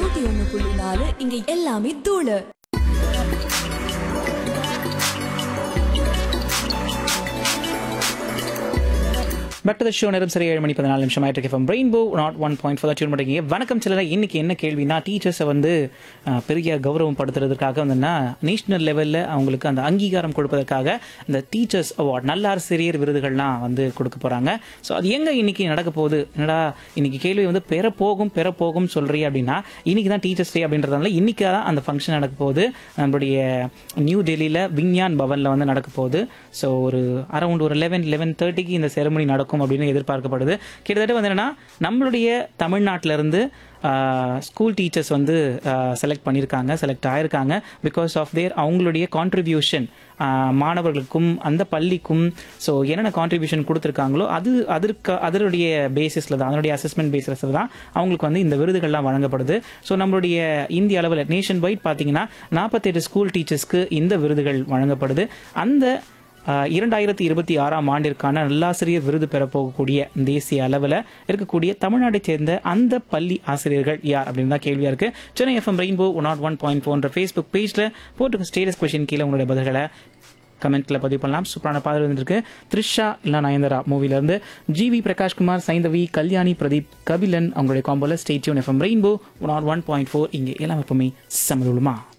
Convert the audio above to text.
நூத்தி ஒண்ணு புள்ளி நாலு இங்க எல்லாமே தூளு பேக் டு த ஷோ நேரம் சரி ஏழு மணி பதினாலு நிமிஷம் ஆயிட்டு இருக்கு rainbow naught one point four tune பண்ணுறீங்க வணக்கம் சிலரை இன்னைக்கு என்ன கேள்வினா டீச்சர்ஸை வந்து அஹ், பெரிய கௌரவம் படுத்துறதுக்காக வந்துன்னா நேஷனல் லெவலில் அவங்களுக்கு அந்த அங்கீகாரம் கொடுப்பதற்காக இந்த டீச்சர்ஸ் அவார்ட் நல்ல ஆசிரியர் விருதுகள்லாம் வந்து கொடுக்க போகிறாங்க ஸோ அது எங்கே இன்னைக்கு நடக்க போகுது என்னடா இன்னைக்கு கேள்வி வந்து பெறப்போகும் பெறப்போகும் சொல்றீ அப்படின்னா இன்னைக்கு தான் டீச்சர்ஸ் டே அப்படின்றதுனால இன்னைக்கு தான் அந்த ஃபங்க்ஷன் நடக்க போகுது நம்மளுடைய நியூ டெல்லியில் விஞ்ஞான் பவனில் வந்து நடக்க போகுது ஸோ ஒரு அரௌண்ட் ஒரு லெவன் லெவன் தேர்ட்டிக்கு இந்த செரமனி நடக்கும் அப்படின்னு எதிர்பார்க்கப்படுது கிட்டத்தட்ட வந்து என்னன்னா நம்மளுடைய தமிழ்நாட்டில இருந்து ஸ்கூல் டீச்சர்ஸ் வந்து செலக்ட் பண்ணியிருக்காங்க செலக்ட் ஆயிருக்காங்க பிகாஸ் ஆஃப் தேர் அவங்களுடைய கான்ட்ரிபியூஷன் மாணவர்களுக்கும் அந்த பள்ளிக்கும் ஸோ என்னென்ன கான்ட்ரிபியூஷன் கொடுத்துருக்காங்களோ அது அதற்கு அதனுடைய பேசிஸில் தான் அதனுடைய அசஸ்மெண்ட் பேசிஸில் தான் அவங்களுக்கு வந்து இந்த விருதுகள்லாம் வழங்கப்படுது ஸோ நம்மளுடைய இந்திய அளவில் நேஷன் வைட் பார்த்தீங்கன்னா நாற்பத்தெட்டு ஸ்கூல் டீச்சர்ஸ்க்கு இந்த விருதுகள் வழங்கப்படுது அந்த ஆஹ் இரண்டாயிரத்தி இருபத்தி ஆறாம் ஆண்டிற்கான நல்லாசிரியர் விருது பெறப்போகக்கூடிய தேசிய அளவில் இருக்கக்கூடிய தமிழ்நாட்டைச் சேர்ந்த அந்த பள்ளி ஆசிரியர்கள் யார் அப்படின்னு தான் கேள்வியா இருக்கு Chennai F M rainbow one naught one point போன்ற ஃபேஸ்புக் பேஜில் போட்டு ஸ்டேட்டஸ் கொஸ்டின் கீழே உங்களுடைய பதில்களை கமெண்ட்ல பதிவு பண்ணலாம் சூப்பரான பாடல் வந்துருக்கு த்ரிஷா இல்ல நயன்தரா மூவில இருந்து ஜிவி பிரகாஷ்குமார் சைந்தவி கல்யாணி பிரதீப் கபிலன் அவங்களுடைய காம்போல stay tuned F M rainbow one naught one point four இங்கே எல்லாம் எப்பவுமே சமதுமா